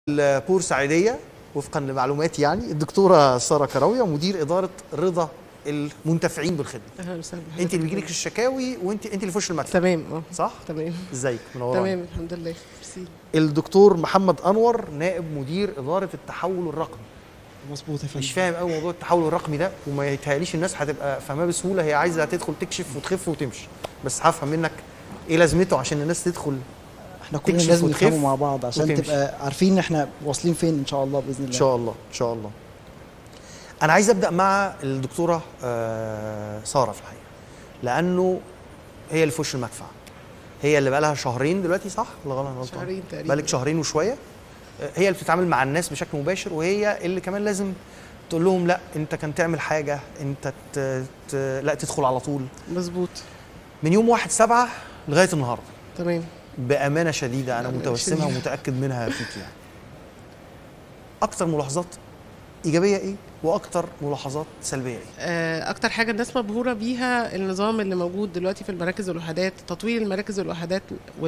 البورسعيديه وفقا لمعلوماتي يعني الدكتوره ساره كراويه مدير اداره رضا المنتفعين بالخدمه اهلا وسهلا انت اللي بيجيلك الشكاوي وانت انت اللي في وش المكتب تمام اه صح تمام ازيك منورانا تمام الحمد لله ميرسي الدكتور محمد انور نائب مدير اداره التحول الرقمي مظبوط يا فندم مش فاهم قوي موضوع التحول الرقمي ده وما يتهيأليش الناس هتبقى فاهماه بسهوله هي عايزه تدخل تكشف وتخف وتمشي بس هفهم منك ايه لازمته عشان الناس تدخل احنا كلنا تكشف لازم وتخف نفهمه مع بعض عشان وتمشي. تبقى عارفين احنا واصلين فين ان شاء الله باذن الله ان شاء الله ان شاء الله انا عايز ابدا مع الدكتوره آه، ساره في الحقيقه لانه هي اللي في وش المدفع هي اللي بقى لها شهرين دلوقتي صح ولا غلط أنا غلطان؟ شهرين تقريبا. بقالك شهرين وشويه آه، هي اللي بتتعامل مع الناس بشكل مباشر وهي اللي كمان لازم تقول لهم لا انت كان تعمل حاجه انت ت... ت... لا تدخل على طول مظبوط من يوم 1 7 لغايه النهارده تمام بامانه شديده انا بأمانة متوسمها شديدة. ومتاكد منها فيك يعني اكتر ملاحظات ايجابيه ايه واكتر ملاحظات سلبيه ايه آه، اكتر حاجه الناس مبهوره بيها النظام اللي موجود دلوقتي في المراكز والوحدات تطوير المراكز والوحدات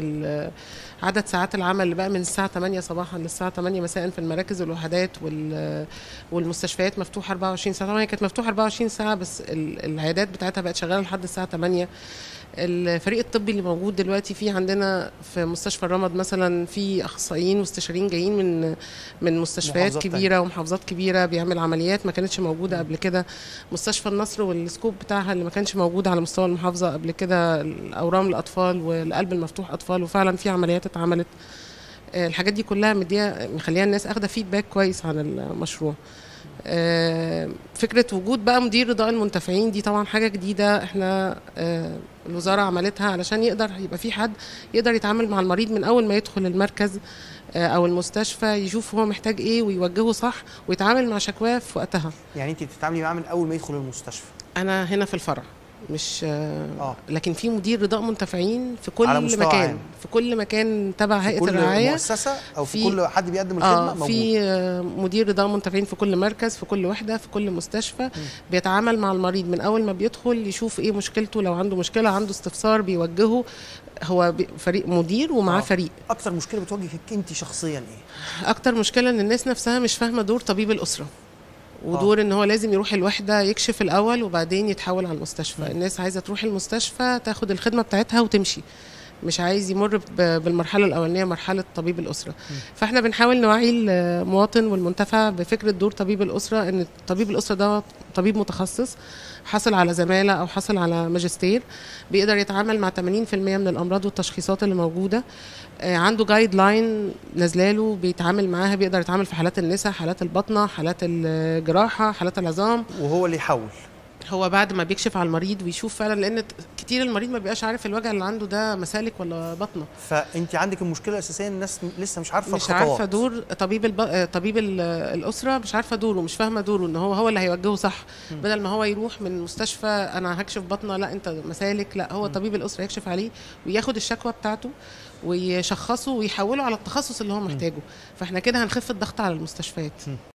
وعدد ساعات العمل اللي بقى من الساعه 8 صباحا للساعه 8 مساء في المراكز والوحدات وال- والمستشفيات مفتوحه 24 ساعه طبعا هي كانت مفتوحه 24 ساعه بس ال- العيادات بتاعتها بقت شغاله لحد الساعه 8 الفريق الطبي اللي موجود دلوقتي في عندنا في مستشفى الرمد مثلا في اخصائيين واستشاريين جايين من من مستشفيات محافظات كبيره كبيره ومحافظات كبيره بيعمل عمليات ما كانتش موجوده قبل كده مستشفى النصر والسكوب بتاعها اللي ما كانش موجود على مستوى المحافظه قبل كده الاورام الاطفال والقلب المفتوح اطفال وفعلا في عمليات اتعملت آه، الحاجات دي كلها مديه مخليها الناس اخده فيدباك كويس عن المشروع آه، فكره وجود بقى مدير رضاء المنتفعين دي طبعا حاجه جديده احنا آه، الوزاره عملتها علشان يقدر يبقى في حد يقدر يتعامل مع المريض من اول ما يدخل المركز آه، او المستشفى يشوف هو محتاج ايه ويوجهه صح ويتعامل مع شكواه في وقتها يعني انت بتتعاملي معاه من اول ما يدخل المستشفى انا هنا في الفرع مش آه اه لكن في مدير رضاء منتفعين في كل على مستوى مكان عام. في كل مكان تبع في هيئه كل الرعايه مؤسسه او في, في- كل حد بيقدم الخدمه اه موجود في آه، مدير رضا منتفعين في كل مركز في كل وحده في كل مستشفى بيتعامل مع المريض من اول ما بيدخل يشوف ايه مشكلته لو عنده مشكله عنده استفسار بيوجهه هو بي- فريق مدير ومعاه آه. فريق اكتر مشكله بتواجهك انت شخصيا ايه اكتر مشكله ان الناس نفسها مش فاهمه دور طبيب الاسره ودور ان هو لازم يروح الوحده يكشف الاول وبعدين يتحول على المستشفى مم. الناس عايزه تروح المستشفى تاخد الخدمه بتاعتها وتمشي مش عايز يمر ب- بالمرحله الاولانيه مرحله طبيب الاسره فاحنا بنحاول نوعي المواطن والمنتفع بفكره دور طبيب الاسره ان طبيب الاسره ده طبيب متخصص حصل على زماله او حصل على ماجستير بيقدر يتعامل مع 80% من الامراض والتشخيصات اللي موجوده آه، عنده جايد لاين نازلاله بيتعامل معاها بيقدر يتعامل في حالات النساء حالات البطنه حالات الجراحه حالات العظام وهو اللي يحول هو بعد ما بيكشف على المريض ويشوف فعلا لان ت- كتير المريض ما بيبقاش عارف الوجع اللي عنده ده مسالك ولا بطنه فانت عندك المشكله الاساسيه إن الناس لسه مش عارفه مش الخطوات عارفه دور طبيب الب... آه، طبيب ال- الاسره مش عارفه دوره مش فاهمه دوره ان هو هو اللي هيوجهه صح بدل ما هو يروح من مستشفى انا هكشف بطنه لا انت مسالك لا هو طبيب الاسره يكشف عليه وياخد الشكوى بتاعته ويشخصه ويحوله على التخصص اللي هو محتاجه فاحنا كده هنخف الضغط على المستشفيات